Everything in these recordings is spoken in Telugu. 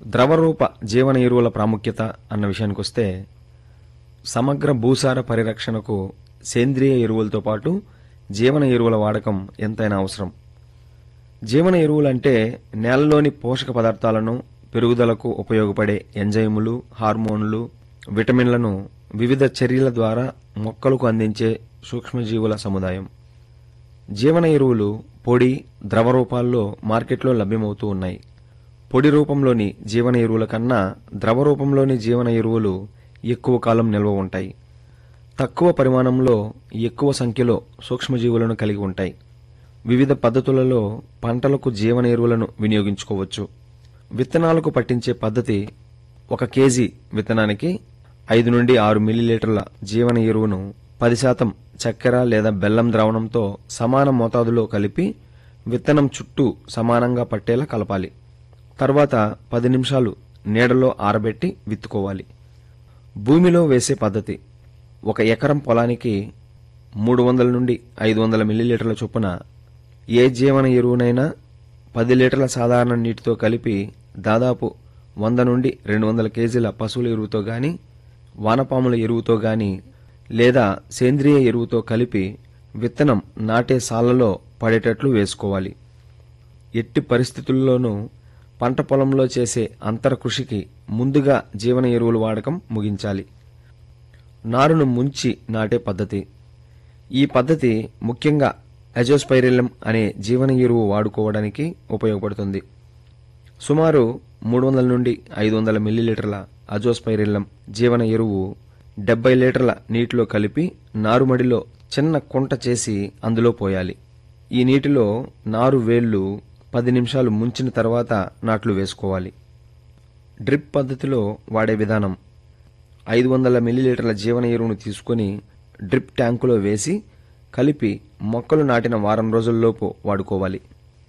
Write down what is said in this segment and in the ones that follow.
ద్రవరూప జీవన ఎరువుల ప్రాముఖ్యత అన్న విషయానికొస్తే సమగ్ర భూసార పరిరక్షణకు సేంద్రియ ఎరువులతో పాటు జీవన ఎరువుల వాడకం ఎంతైనా అవసరం జీవన ఎరువులంటే నేలలోని పోషక పదార్థాలను పెరుగుదలకు ఉపయోగపడే ఎంజైములు హార్మోన్లు విటమిన్లను వివిధ చర్యల ద్వారా మొక్కలకు అందించే సూక్ష్మజీవుల సముదాయం జీవన ఎరువులు పొడి ద్రవ రూపాల్లో మార్కెట్లో లభ్యమవుతూ ఉన్నాయి పొడి రూపంలోని జీవన ఎరువుల కన్నా ద్రవ రూపంలోని జీవన ఎరువులు ఎక్కువ కాలం నిల్వ ఉంటాయి తక్కువ పరిమాణంలో ఎక్కువ సంఖ్యలో సూక్ష్మజీవులను కలిగి ఉంటాయి వివిధ పద్ధతులలో పంటలకు జీవన ఎరువులను వినియోగించుకోవచ్చు విత్తనాలకు పట్టించే పద్ధతి ఒక కేజీ విత్తనానికి ఐదు నుండి ఆరు మిల్లీలీటర్ల జీవన ఎరువును పది శాతం చక్కెర లేదా బెల్లం ద్రావణంతో సమాన మోతాదులో కలిపి విత్తనం చుట్టూ సమానంగా పట్టేలా కలపాలి తర్వాత పది నిమిషాలు నీడలో ఆరబెట్టి విత్తుకోవాలి భూమిలో వేసే పద్ధతి ఒక ఎకరం పొలానికి మూడు వందల నుండి ఐదు వందల మిల్లీలీటర్ల చొప్పున ఏ జీవన ఎరువునైనా పది లీటర్ల సాధారణ నీటితో కలిపి దాదాపు వంద నుండి రెండు వందల కేజీల పశువుల ఎరువుతో గాని వానపాముల ఎరువుతో గాని లేదా సేంద్రియ ఎరువుతో కలిపి విత్తనం నాటే సాళ్లలో పడేటట్లు వేసుకోవాలి ఎట్టి పరిస్థితుల్లోనూ పంట పొలంలో చేసే అంతర కృషికి ముందుగా జీవన ఎరువుల వాడకం ముగించాలి నారును ముంచి నాటే పద్ధతి ఈ పద్ధతి ముఖ్యంగా అజోస్పైరిలం అనే జీవన ఎరువు వాడుకోవడానికి ఉపయోగపడుతుంది సుమారు మూడు వందల నుండి ఐదు వందల మిల్లీలీటర్ల అజోస్పైరిల్లం జీవన ఎరువు డెబ్బై లీటర్ల నీటిలో కలిపి నారుమడిలో చిన్న కుంట చేసి అందులో పోయాలి ఈ నీటిలో నారు వేళ్లు పది నిమిషాలు ముంచిన తర్వాత నాట్లు వేసుకోవాలి డ్రిప్ పద్ధతిలో వాడే విధానం ఐదు వందల మిల్లీలీటర్ల జీవన ఎరువును తీసుకొని డ్రిప్ ట్యాంకులో వేసి కలిపి మొక్కలు నాటిన వారం రోజుల్లోపు వాడుకోవాలి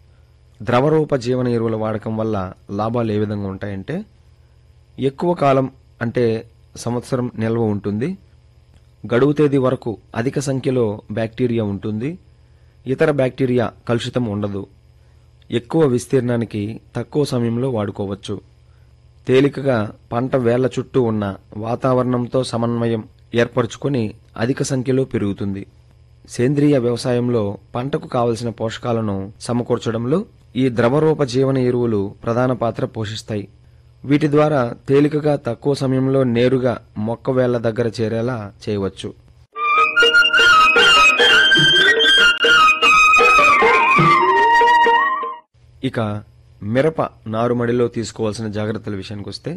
ద్రవరూప జీవన ఎరువుల వాడకం వల్ల లాభాలు ఏ విధంగా ఉంటాయంటే ఎక్కువ కాలం అంటే సంవత్సరం నిల్వ ఉంటుంది గడువు తేదీ వరకు అధిక సంఖ్యలో బ్యాక్టీరియా ఉంటుంది ఇతర బ్యాక్టీరియా కలుషితం ఉండదు ఎక్కువ విస్తీర్ణానికి తక్కువ సమయంలో వాడుకోవచ్చు తేలికగా పంట వేళ్ల చుట్టూ ఉన్న వాతావరణంతో సమన్వయం ఏర్పరచుకొని అధిక సంఖ్యలో పెరుగుతుంది సేంద్రియ వ్యవసాయంలో పంటకు కావలసిన పోషకాలను సమకూర్చడంలో ఈ ద్రవరూప జీవన ఎరువులు ప్రధాన పాత్ర పోషిస్తాయి వీటి ద్వారా తేలికగా తక్కువ సమయంలో నేరుగా మొక్క వేళ్ల దగ్గర చేరేలా చేయవచ్చు ఇక మిరప నారుమడిలో తీసుకోవాల్సిన జాగ్రత్తల విషయానికి వస్తే